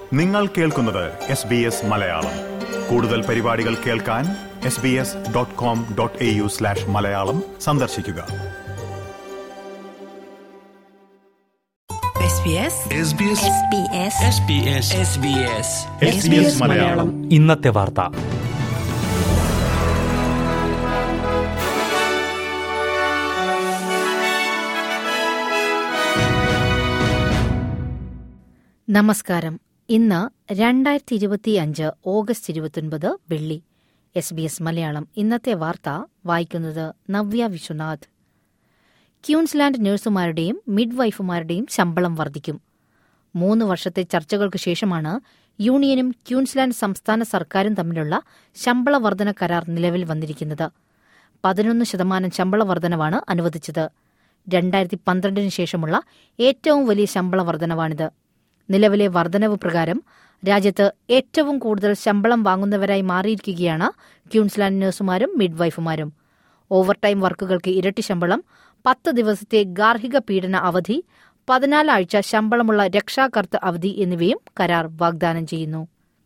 നിങ്ങൾ കേൾക്കുന്നത് S B S Malayalam കൂടുതൽ പരിപാടികൾ കേൾക്കാൻ S B S dot com dot A U slash Malayalam സന്ദർശിക്കുക SBS SBS SBS SBS SBS SBS Malayalam ഇന്നത്തെ വാർത്ത നമസ്കാരം ഇന്ന് രണ്ടായിരത്തി ഇരുപത്തി അഞ്ച് ഓഗസ്റ്റ് ഇരുപത്തിയൊൻപത് വെള്ളി എസ് ബി എസ് മലയാളം ഇന്നത്തെ വാർത്ത വായിക്കുന്നത് നവ്യ വിശ്വനാഥ് ക്യൂൻസ്ലാൻഡ് നഴ്സുമാരുടെയും മിഡ്വൈഫുമാരുടെയും ശമ്പളം വർദ്ധിക്കും മൂന്ന് വർഷത്തെ ചർച്ചകൾക്ക് ശേഷമാണ് യൂണിയനും ക്യൂൻസ്ലാൻഡ് സംസ്ഥാന സർക്കാരും തമ്മിലുള്ള ശമ്പള വർധന കരാർ നിലവിൽ വന്നിരിക്കുന്നത് പതിനൊന്ന് ശതമാനം ശമ്പള വർധനവാണ് അനുവദിച്ചത് രണ്ടായിരത്തി പന്ത്രണ്ടിന് ശേഷമുള്ള ഏറ്റവും വലിയ ശമ്പള വർധനവാണിത് നിലവിലെ വർധനവ് പ്രകാരം രാജ്യത്ത് ഏറ്റവും കൂടുതൽ ശമ്പളം വാങ്ങുന്നവരായി മാറിയിരിക്കുകയാണ് ക്യൂൻസ്ലാൻഡ് നഴ്സുമാരും മിഡ്വൈഫുമാരും ഓവർടൈം വർക്കുകൾക്ക് ഇരട്ടി ശമ്പളം പത്ത് ദിവസത്തെ ഗാർഹിക പീഡന അവധി പതിനാലാഴ്ച ശമ്പളമുള്ള രക്ഷാകർത്ത അവധി എന്നിവയും കരാർ വാഗ്ദാനം ചെയ്യുന്നു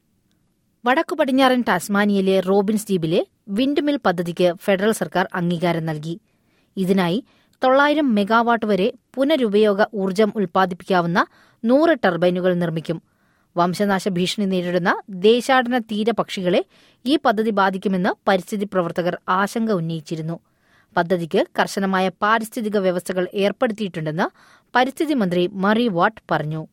വടക്കു പടിഞ്ഞാറൻ ടാസ്മാനിയയിലെ റോബിൻസ് ദ്വീപിലെ വിൻഡ് മിൽ പദ്ധതിക്ക് ഫെഡറൽ സർക്കാർ അംഗീകാരം നൽകി ഇതിനായി തൊള്ളായിരം മെഗാവാട്ട് വരെ പുനരുപയോഗ ഊർജ്ജം ഉൽപ്പാദിപ്പിക്കാവുന്ന നൂറ് ടർബൈനുകൾ നിർമ്മിക്കും വംശനാശ ഭീഷണി നേരിടുന്ന ദേശാടന തീരപക്ഷികളെ ഈ പദ്ധതി ബാധിക്കുമെന്ന് പരിസ്ഥിതി പ്രവർത്തകർ ആശങ്ക ഉന്നയിച്ചിരുന്നു പദ്ധതിക്ക് കർശനമായ പാരിസ്ഥിതിക വ്യവസ്ഥകൾ ഏർപ്പെടുത്തിയിട്ടുണ്ടെന്ന് പരിസ്ഥിതി മന്ത്രി മറി വാട്ട് പറഞ്ഞു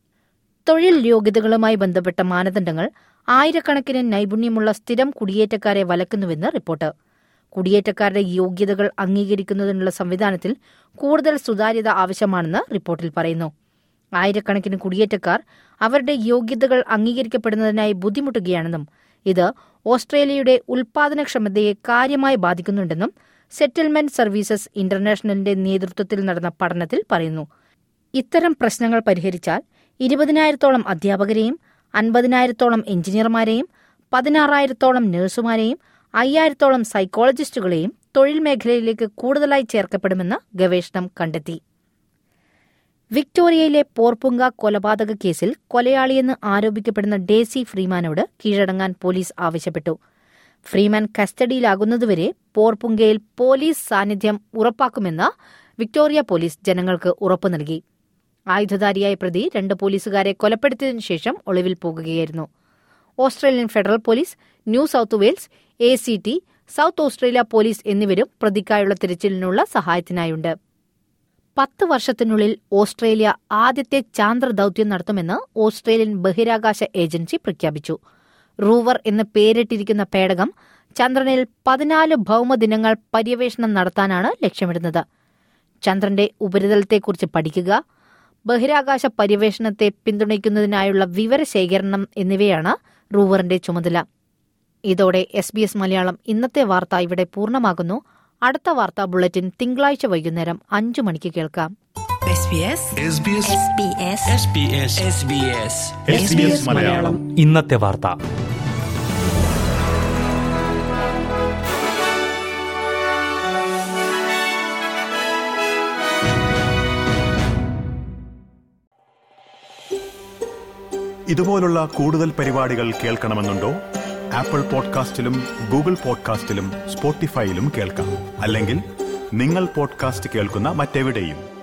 തൊഴിൽ യോഗ്യതകളുമായി ബന്ധപ്പെട്ട മാനദണ്ഡങ്ങൾ ആയിരക്കണക്കിന് നൈപുണ്യമുള്ള സ്ഥിരം കുടിയേറ്റക്കാരെ വലക്കുന്നുവെന്ന് റിപ്പോർട്ട് കുടിയേറ്റക്കാരുടെ യോഗ്യതകൾ അംഗീകരിക്കുന്നതിനുള്ള സംവിധാനത്തിൽ കൂടുതൽ സുതാര്യത ആവശ്യമാണെന്ന് റിപ്പോർട്ടിൽ പറയുന്നു ആയിരക്കണക്കിന് കുടിയേറ്റക്കാർ അവരുടെ യോഗ്യതകൾ അംഗീകരിക്കപ്പെടുന്നതിനായി ബുദ്ധിമുട്ടുകയാണെന്നും ഇത് ഓസ്ട്രേലിയയുടെ ഉൽപാദനക്ഷമതയെ കാര്യമായി ബാധിക്കുന്നുണ്ടെന്നും സെറ്റിൽമെന്റ് സർവീസസ് ഇന്റർനാഷണലിന്റെ നേതൃത്വത്തിൽ നടന്ന പഠനത്തിൽ പറയുന്നു ഇത്തരം പ്രശ്നങ്ങൾ പരിഹരിച്ചാൽ ഇരുപതിനായിരത്തോളം അധ്യാപകരെയും അൻപതിനായിരത്തോളം എഞ്ചിനീയർമാരെയും പതിനാറായിരത്തോളം നഴ്സുമാരെയും അയ്യായിരത്തോളം സൈക്കോളജിസ്റ്റുകളെയും തൊഴിൽ മേഖലയിലേക്ക് കൂടുതലായി ചേർക്കപ്പെടുമെന്ന് ഗവേഷണം കണ്ടെത്തി വിക്ടോറിയയിലെ പോർപ്പുങ്ക കൊലപാതക കേസിൽ കൊലയാളിയെന്ന് ആരോപിക്കപ്പെടുന്ന ഡേസി ഫ്രീമാനോട് കീഴടങ്ങാൻ പോലീസ് ആവശ്യപ്പെട്ടു ഫ്രീമാൻ കസ്റ്റഡിയിലാകുന്നതുവരെ പോർപ്പുങ്കയിൽ പോലീസ് സാന്നിധ്യം ഉറപ്പാക്കുമെന്ന് വിക്ടോറിയ പോലീസ് ജനങ്ങൾക്ക് ഉറപ്പു നൽകി ആയുധധാരിയായ പ്രതി രണ്ട് പോലീസുകാരെ കൊലപ്പെടുത്തിയതിനു ശേഷം ഒളിവിൽ പോകുകയായിരുന്നു Australian federal police New South Wales A C T South Australia police എന്നിവരും പ്രതിക്കായുള്ള തിരച്ചിലിനുള്ള സഹായത്തിനായുണ്ട് പത്ത് വർഷത്തിനുള്ളിൽ ഓസ്ട്രേലിയ ആദ്യത്തെ ചാന്ദ്ര ദൌത്യം നടത്തുമെന്ന് ഓസ്ട്രേലിയൻ ബഹിരാകാശ ഏജൻസി പ്രഖ്യാപിച്ചു റൂവർ എന്ന് പേരിട്ടിരിക്കുന്ന പേടകം ചന്ദ്രനിൽ പതിനാല് ഭൗമദിനങ്ങൾ പര്യവേഷണം നടത്താനാണ് ലക്ഷ്യമിടുന്നത് ചന്ദ്രന്റെ ഉപരിതലത്തെക്കുറിച്ച് പഠിക്കുക ബഹിരാകാശ പര്യവേഷണത്തെ പിന്തുണയ്ക്കുന്നതിനായുള്ള വിവരശേഖരണം എന്നിവയാണ് റൂവറിന്റെ ചുമതല ഇതോടെ എസ് ബി എസ് മലയാളം ഇന്നത്തെ വാർത്ത ഇവിടെ പൂർണ്ണമാകുന്നു അടുത്ത വാർത്താ ബുള്ളറ്റിൻ തിങ്കളാഴ്ച വൈകുന്നേരം അഞ്ചു മണിക്ക് കേൾക്കാം SBS SBS SBS SBS SBS SBS Malayalam ഇന്നത്തെ വാർത്ത ഇതുപോലുള്ള കൂടുതൽ പരിപാടികൾ കേൾക്കണമെന്നുണ്ടോ ആപ്പിൾ പോഡ്കാസ്റ്റിലും ഗൂഗിൾ പോഡ്കാസ്റ്റിലും സ്പോട്ടിഫൈയിലും കേൾക്കാം അല്ലെങ്കിൽ നിങ്ങൾ പോഡ്കാസ്റ്റ് കേൾക്കുന്ന മറ്റെവിടെയും